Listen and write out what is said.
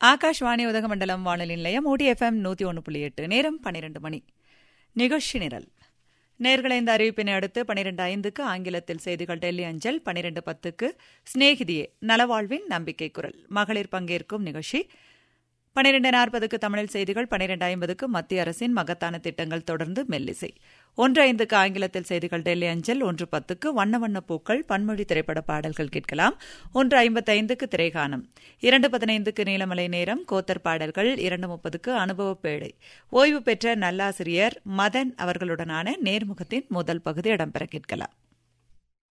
ஆகாஷ்வாணி உதகமண்டலம் வானொலி நிலையம் ஓடி எஃப்எம் நூற்றி ஒன்று புள்ளி எட்டு நேரம் பன்னிரண்டு மணி நிகழ்ச்சி நிரல் நேர்களை இந்த அறிவிப்பினை அடுத்து பனிரெண்டு ஐந்துக்கு ஆங்கிலத்தில் செய்திகள் டெல்லி அஞ்சல் பனிரெண்டு பத்துக்கு சிநேகிதியே நலவாழ்வின் நம்பிக்கை குரல் மகளிர் பங்கேற்கும் நிகழ்ச்சி பனிரெண்டு நாற்பதுக்கு தமிழில் செய்திகள் பனிரெண்டு ஐம்பதுக்கு மத்திய அரசின் மகத்தான திட்டங்கள் தொடர்ந்து மெல்லிசை ஒன்று ஐந்துக்கு ஆங்கிலத்தில் செய்திகள் டெல்லி அஞ்சல் ஒன்று பத்துக்கு வண்ண வண்ண பூக்கள் பன்மொழி திரைப்பட பாடல்கள் கேட்கலாம் ஒன்று ஐம்பத்தைந்துக்கு திரைகானம் இரண்டு பதினைந்துக்கு நீலமலை நேரம் கோத்தர் பாடல்கள் இரண்டு முப்பதுக்கு அனுபவ பேழை ஓய்வு பெற்ற நல்லாசிரியர் மதன் அவர்களுடனான நேர்முகத்தின் முதல் பகுதி இடம்பெற கேட்கலாம்